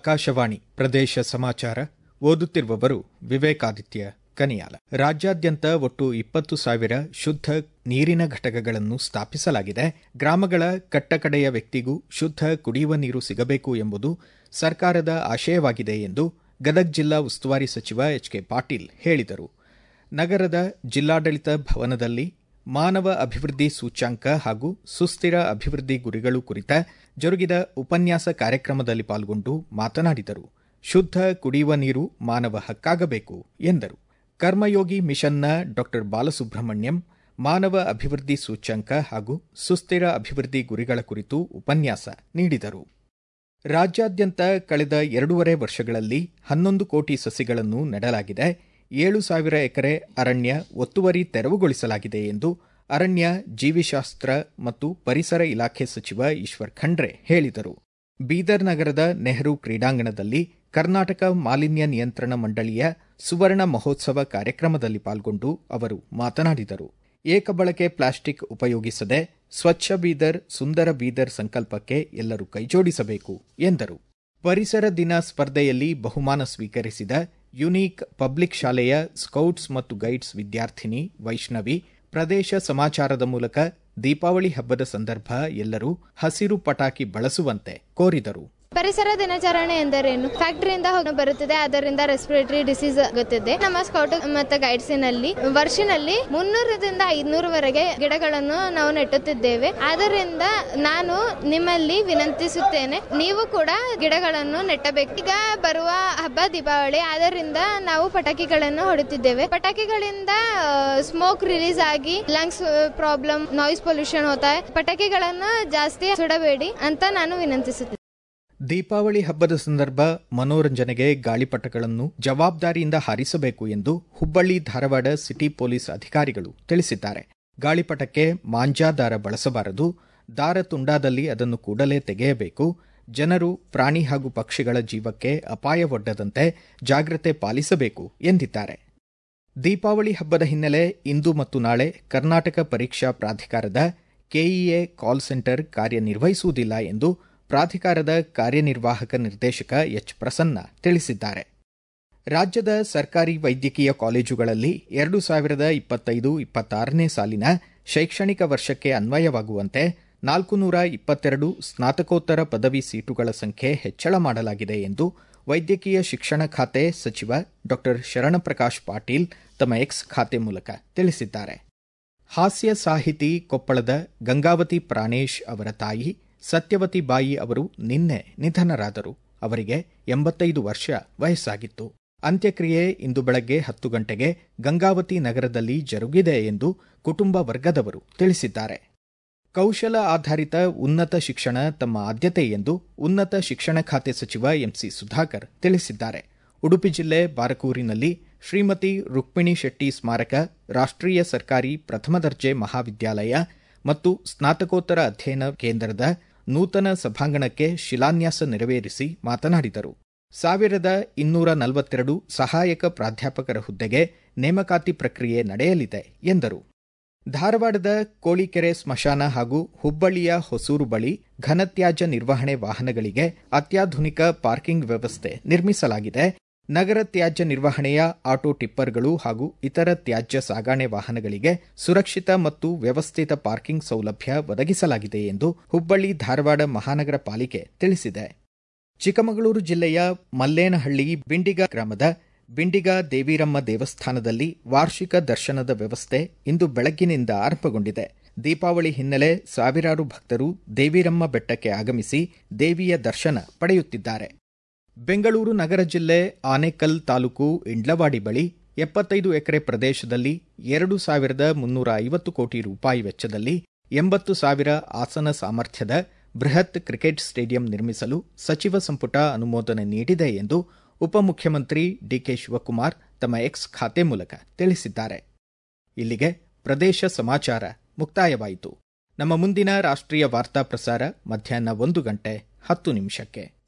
ಆಕಾಶವಾಣಿ ಪ್ರದೇಶ ಸಮಾಚಾರ ಓದುತ್ತಿರುವವರು ವಿವೇಕಾದಿತ್ಯ ಕನಿಯಾಲ ರಾಜ್ಯಾದ್ಯಂತ ಒಟ್ಟು ಇಪ್ಪತ್ತು ಸಾವಿರ ಶುದ್ಧ ನೀರಿನ ಘಟಕಗಳನ್ನು ಸ್ಥಾಪಿಸಲಾಗಿದೆ ಗ್ರಾಮಗಳ ಕಟ್ಟಕಡೆಯ ವ್ಯಕ್ತಿಗೂ ಶುದ್ಧ ಕುಡಿಯುವ ನೀರು ಸಿಗಬೇಕು ಎಂಬುದು ಸರ್ಕಾರದ ಆಶಯವಾಗಿದೆ ಎಂದು ಗದಗ ಜಿಲ್ಲಾ ಉಸ್ತುವಾರಿ ಸಚಿವ ಎಚ್ ಕೆ ಪಾಟೀಲ್ ಹೇಳಿದರು ನಗರದ ಜಿಲ್ಲಾಡಳಿತ ಭವನದಲ್ಲಿ ಮಾನವ ಅಭಿವೃದ್ಧಿ ಸೂಚ್ಯಂಕ ಹಾಗೂ ಸುಸ್ಥಿರ ಅಭಿವೃದ್ಧಿ ಗುರಿಗಳು ಕುರಿತ ಜರುಗಿದ ಉಪನ್ಯಾಸ ಕಾರ್ಯಕ್ರಮದಲ್ಲಿ ಪಾಲ್ಗೊಂಡು ಮಾತನಾಡಿದರು ಶುದ್ಧ ಕುಡಿಯುವ ನೀರು ಮಾನವ ಹಕ್ಕಾಗಬೇಕು ಎಂದರು ಕರ್ಮಯೋಗಿ ಮಿಷನ್ನ ಡಾ ಬಾಲಸುಬ್ರಹ್ಮಣ್ಯಂ ಮಾನವ ಅಭಿವೃದ್ಧಿ ಸೂಚ್ಯಂಕ ಹಾಗೂ ಸುಸ್ಥಿರ ಅಭಿವೃದ್ಧಿ ಗುರಿಗಳ ಕುರಿತು ಉಪನ್ಯಾಸ ನೀಡಿದರು ರಾಜ್ಯಾದ್ಯಂತ ಕಳೆದ ಎರಡೂವರೆ ವರ್ಷಗಳಲ್ಲಿ ಹನ್ನೊಂದು ಕೋಟಿ ಸಸಿಗಳನ್ನು ನೆಡಲಾಗಿದೆ ಏಳು ಸಾವಿರ ಎಕರೆ ಅರಣ್ಯ ಒತ್ತುವರಿ ತೆರವುಗೊಳಿಸಲಾಗಿದೆ ಎಂದು ಅರಣ್ಯ ಜೀವಿಶಾಸ್ತ್ರ ಮತ್ತು ಪರಿಸರ ಇಲಾಖೆ ಸಚಿವ ಈಶ್ವರ್ ಖಂಡ್ರೆ ಹೇಳಿದರು ಬೀದರ್ ನಗರದ ನೆಹರು ಕ್ರೀಡಾಂಗಣದಲ್ಲಿ ಕರ್ನಾಟಕ ಮಾಲಿನ್ಯ ನಿಯಂತ್ರಣ ಮಂಡಳಿಯ ಸುವರ್ಣ ಮಹೋತ್ಸವ ಕಾರ್ಯಕ್ರಮದಲ್ಲಿ ಪಾಲ್ಗೊಂಡು ಅವರು ಮಾತನಾಡಿದರು ಏಕಬಳಕೆ ಪ್ಲಾಸ್ಟಿಕ್ ಉಪಯೋಗಿಸದೆ ಸ್ವಚ್ಛ ಬೀದರ್ ಸುಂದರ ಬೀದರ್ ಸಂಕಲ್ಪಕ್ಕೆ ಎಲ್ಲರೂ ಕೈಜೋಡಿಸಬೇಕು ಎಂದರು ಪರಿಸರ ದಿನ ಸ್ಪರ್ಧೆಯಲ್ಲಿ ಬಹುಮಾನ ಸ್ವೀಕರಿಸಿದ ಯುನೀಕ್ ಪಬ್ಲಿಕ್ ಶಾಲೆಯ ಸ್ಕೌಟ್ಸ್ ಮತ್ತು ಗೈಡ್ಸ್ ವಿದ್ಯಾರ್ಥಿನಿ ವೈಷ್ಣವಿ ಪ್ರದೇಶ ಸಮಾಚಾರದ ಮೂಲಕ ದೀಪಾವಳಿ ಹಬ್ಬದ ಸಂದರ್ಭ ಎಲ್ಲರೂ ಹಸಿರು ಪಟಾಕಿ ಬಳಸುವಂತೆ ಕೋರಿದರು ಪರಿಸರ ದಿನಾಚರಣೆ ಎಂದರೇನು ಫ್ಯಾಕ್ಟರಿಯಿಂದ ಹೋಗಿ ಬರುತ್ತದೆ ಅದರಿಂದ ರೆಸ್ಪಿರೇಟರಿ ಡಿಸೀಸ್ ಆಗುತ್ತದೆ ನಮ್ಮ ಸ್ಕೌಟ್ ಮತ್ತು ಗೈಡ್ಸಿನಲ್ಲಿ ವರ್ಷನಲ್ಲಿ ಮುನ್ನೂರರಿಂದ ಐದ್ನೂರವರೆಗೆ ಗಿಡಗಳನ್ನು ನಾವು ನೆಟ್ಟುತ್ತಿದ್ದೇವೆ ಆದ್ದರಿಂದ ನಾನು ನಿಮ್ಮಲ್ಲಿ ವಿನಂತಿಸುತ್ತೇನೆ ನೀವು ಕೂಡ ಗಿಡಗಳನ್ನು ನೆಟ್ಟಬೇಕು ಈಗ ಬರುವ ಹಬ್ಬ ದೀಪಾವಳಿ ಆದ್ದರಿಂದ ನಾವು ಪಟಾಕಿಗಳನ್ನು ಹೊಡುತ್ತಿದ್ದೇವೆ ಪಟಾಕಿಗಳಿಂದ ಸ್ಮೋಕ್ ರಿಲೀಸ್ ಆಗಿ ಲಂಗ್ಸ್ ಪ್ರಾಬ್ಲಮ್ ನಾಯ್ಸ್ ಪೊಲ್ಯೂಷನ್ ಹೋತಾ ಪಟಾಕಿಗಳನ್ನು ಜಾಸ್ತಿ ಸುಡಬೇಡಿ ಅಂತ ನಾನು ವಿನಂತಿಸುತ್ತೇನೆ ದೀಪಾವಳಿ ಹಬ್ಬದ ಸಂದರ್ಭ ಮನೋರಂಜನೆಗೆ ಗಾಳಿಪಟಗಳನ್ನು ಜವಾಬ್ದಾರಿಯಿಂದ ಹಾರಿಸಬೇಕು ಎಂದು ಹುಬ್ಬಳ್ಳಿ ಧಾರವಾಡ ಸಿಟಿ ಪೊಲೀಸ್ ಅಧಿಕಾರಿಗಳು ತಿಳಿಸಿದ್ದಾರೆ ಗಾಳಿಪಟಕ್ಕೆ ಮಾಂಜಾ ದಾರ ಬಳಸಬಾರದು ದಾರ ತುಂಡಾದಲ್ಲಿ ಅದನ್ನು ಕೂಡಲೇ ತೆಗೆಯಬೇಕು ಜನರು ಪ್ರಾಣಿ ಹಾಗೂ ಪಕ್ಷಿಗಳ ಜೀವಕ್ಕೆ ಅಪಾಯವೊಡ್ಡದಂತೆ ಜಾಗ್ರತೆ ಪಾಲಿಸಬೇಕು ಎಂದಿದ್ದಾರೆ ದೀಪಾವಳಿ ಹಬ್ಬದ ಹಿನ್ನೆಲೆ ಇಂದು ಮತ್ತು ನಾಳೆ ಕರ್ನಾಟಕ ಪರೀಕ್ಷಾ ಪ್ರಾಧಿಕಾರದ ಕೆಇಎ ಕಾಲ್ ಸೆಂಟರ್ ಕಾರ್ಯನಿರ್ವಹಿಸುವುದಿಲ್ಲ ಎಂದು ಪ್ರಾಧಿಕಾರದ ಕಾರ್ಯನಿರ್ವಾಹಕ ನಿರ್ದೇಶಕ ಎಚ್ ಪ್ರಸನ್ನ ತಿಳಿಸಿದ್ದಾರೆ ರಾಜ್ಯದ ಸರ್ಕಾರಿ ವೈದ್ಯಕೀಯ ಕಾಲೇಜುಗಳಲ್ಲಿ ಎರಡು ಸಾವಿರದ ಇಪ್ಪತ್ತೈದು ಇಪ್ಪತ್ತಾರನೇ ಸಾಲಿನ ಶೈಕ್ಷಣಿಕ ವರ್ಷಕ್ಕೆ ಅನ್ವಯವಾಗುವಂತೆ ನಾಲ್ಕು ನೂರ ಇಪ್ಪತ್ತೆರಡು ಸ್ನಾತಕೋತ್ತರ ಪದವಿ ಸೀಟುಗಳ ಸಂಖ್ಯೆ ಹೆಚ್ಚಳ ಮಾಡಲಾಗಿದೆ ಎಂದು ವೈದ್ಯಕೀಯ ಶಿಕ್ಷಣ ಖಾತೆ ಸಚಿವ ಡಾ ಶರಣಪ್ರಕಾಶ್ ಪಾಟೀಲ್ ತಮ್ಮ ಎಕ್ಸ್ ಖಾತೆ ಮೂಲಕ ತಿಳಿಸಿದ್ದಾರೆ ಹಾಸ್ಯ ಸಾಹಿತಿ ಕೊಪ್ಪಳದ ಗಂಗಾವತಿ ಪ್ರಾಣೇಶ್ ಅವರ ತಾಯಿ ಸತ್ಯವತಿ ಬಾಯಿ ಅವರು ನಿನ್ನೆ ನಿಧನರಾದರು ಅವರಿಗೆ ಎಂಬತ್ತೈದು ವರ್ಷ ವಯಸ್ಸಾಗಿತ್ತು ಅಂತ್ಯಕ್ರಿಯೆ ಇಂದು ಬೆಳಗ್ಗೆ ಹತ್ತು ಗಂಟೆಗೆ ಗಂಗಾವತಿ ನಗರದಲ್ಲಿ ಜರುಗಿದೆ ಎಂದು ಕುಟುಂಬ ವರ್ಗದವರು ತಿಳಿಸಿದ್ದಾರೆ ಕೌಶಲ ಆಧಾರಿತ ಉನ್ನತ ಶಿಕ್ಷಣ ತಮ್ಮ ಆದ್ಯತೆ ಎಂದು ಉನ್ನತ ಶಿಕ್ಷಣ ಖಾತೆ ಸಚಿವ ಎಂಸಿ ಸುಧಾಕರ್ ತಿಳಿಸಿದ್ದಾರೆ ಉಡುಪಿ ಜಿಲ್ಲೆ ಬಾರಕೂರಿನಲ್ಲಿ ಶ್ರೀಮತಿ ರುಕ್ಮಿಣಿ ಶೆಟ್ಟಿ ಸ್ಮಾರಕ ರಾಷ್ಟ್ರೀಯ ಸರ್ಕಾರಿ ಪ್ರಥಮ ದರ್ಜೆ ಮಹಾವಿದ್ಯಾಲಯ ಮತ್ತು ಸ್ನಾತಕೋತ್ತರ ಅಧ್ಯಯನ ಕೇಂದ್ರದ ನೂತನ ಸಭಾಂಗಣಕ್ಕೆ ಶಿಲಾನ್ಯಾಸ ನೆರವೇರಿಸಿ ಮಾತನಾಡಿದರು ಸಾವಿರದ ಇನ್ನೂರ ನಲವತ್ತೆರಡು ಸಹಾಯಕ ಪ್ರಾಧ್ಯಾಪಕರ ಹುದ್ದೆಗೆ ನೇಮಕಾತಿ ಪ್ರಕ್ರಿಯೆ ನಡೆಯಲಿದೆ ಎಂದರು ಧಾರವಾಡದ ಕೋಳಿಕೆರೆ ಸ್ಮಶಾನ ಹಾಗೂ ಹುಬ್ಬಳ್ಳಿಯ ಹೊಸೂರು ಬಳಿ ಘನತ್ಯಾಜ್ಯ ನಿರ್ವಹಣೆ ವಾಹನಗಳಿಗೆ ಅತ್ಯಾಧುನಿಕ ಪಾರ್ಕಿಂಗ್ ವ್ಯವಸ್ಥೆ ನಿರ್ಮಿಸಲಾಗಿದೆ ನಗರ ತ್ಯಾಜ್ಯ ನಿರ್ವಹಣೆಯ ಆಟೋ ಟಿಪ್ಪರ್ಗಳು ಹಾಗೂ ಇತರ ತ್ಯಾಜ್ಯ ಸಾಗಾಣೆ ವಾಹನಗಳಿಗೆ ಸುರಕ್ಷಿತ ಮತ್ತು ವ್ಯವಸ್ಥಿತ ಪಾರ್ಕಿಂಗ್ ಸೌಲಭ್ಯ ಒದಗಿಸಲಾಗಿದೆ ಎಂದು ಹುಬ್ಬಳ್ಳಿ ಧಾರವಾಡ ಮಹಾನಗರ ಪಾಲಿಕೆ ತಿಳಿಸಿದೆ ಚಿಕ್ಕಮಗಳೂರು ಜಿಲ್ಲೆಯ ಮಲ್ಲೇನಹಳ್ಳಿ ಬಿಂಡಿಗ ಗ್ರಾಮದ ಬಿಂಡಿಗ ದೇವಿರಮ್ಮ ದೇವಸ್ಥಾನದಲ್ಲಿ ವಾರ್ಷಿಕ ದರ್ಶನದ ವ್ಯವಸ್ಥೆ ಇಂದು ಬೆಳಗ್ಗಿನಿಂದ ಆರಂಭಗೊಂಡಿದೆ ದೀಪಾವಳಿ ಹಿನ್ನೆಲೆ ಸಾವಿರಾರು ಭಕ್ತರು ದೇವಿರಮ್ಮ ಬೆಟ್ಟಕ್ಕೆ ಆಗಮಿಸಿ ದೇವಿಯ ದರ್ಶನ ಪಡೆಯುತ್ತಿದ್ದಾರೆ ಬೆಂಗಳೂರು ನಗರ ಜಿಲ್ಲೆ ಆನೇಕಲ್ ತಾಲೂಕು ಇಂಡ್ಲವಾಡಿ ಬಳಿ ಎಪ್ಪತ್ತೈದು ಎಕರೆ ಪ್ರದೇಶದಲ್ಲಿ ಎರಡು ಸಾವಿರದ ಮುನ್ನೂರ ಐವತ್ತು ಕೋಟಿ ರೂಪಾಯಿ ವೆಚ್ಚದಲ್ಲಿ ಎಂಬತ್ತು ಸಾವಿರ ಆಸನ ಸಾಮರ್ಥ್ಯದ ಬೃಹತ್ ಕ್ರಿಕೆಟ್ ಸ್ಟೇಡಿಯಂ ನಿರ್ಮಿಸಲು ಸಚಿವ ಸಂಪುಟ ಅನುಮೋದನೆ ನೀಡಿದೆ ಎಂದು ಉಪಮುಖ್ಯಮಂತ್ರಿ ಡಿಕೆ ಶಿವಕುಮಾರ್ ತಮ್ಮ ಎಕ್ಸ್ ಖಾತೆ ಮೂಲಕ ತಿಳಿಸಿದ್ದಾರೆ ಇಲ್ಲಿಗೆ ಪ್ರದೇಶ ಸಮಾಚಾರ ಮುಕ್ತಾಯವಾಯಿತು ನಮ್ಮ ಮುಂದಿನ ರಾಷ್ಟ್ರೀಯ ವಾರ್ತಾ ಪ್ರಸಾರ ಮಧ್ಯಾಹ್ನ ಒಂದು ಗಂಟೆ ಹತ್ತು ನಿಮಿಷಕ್ಕೆ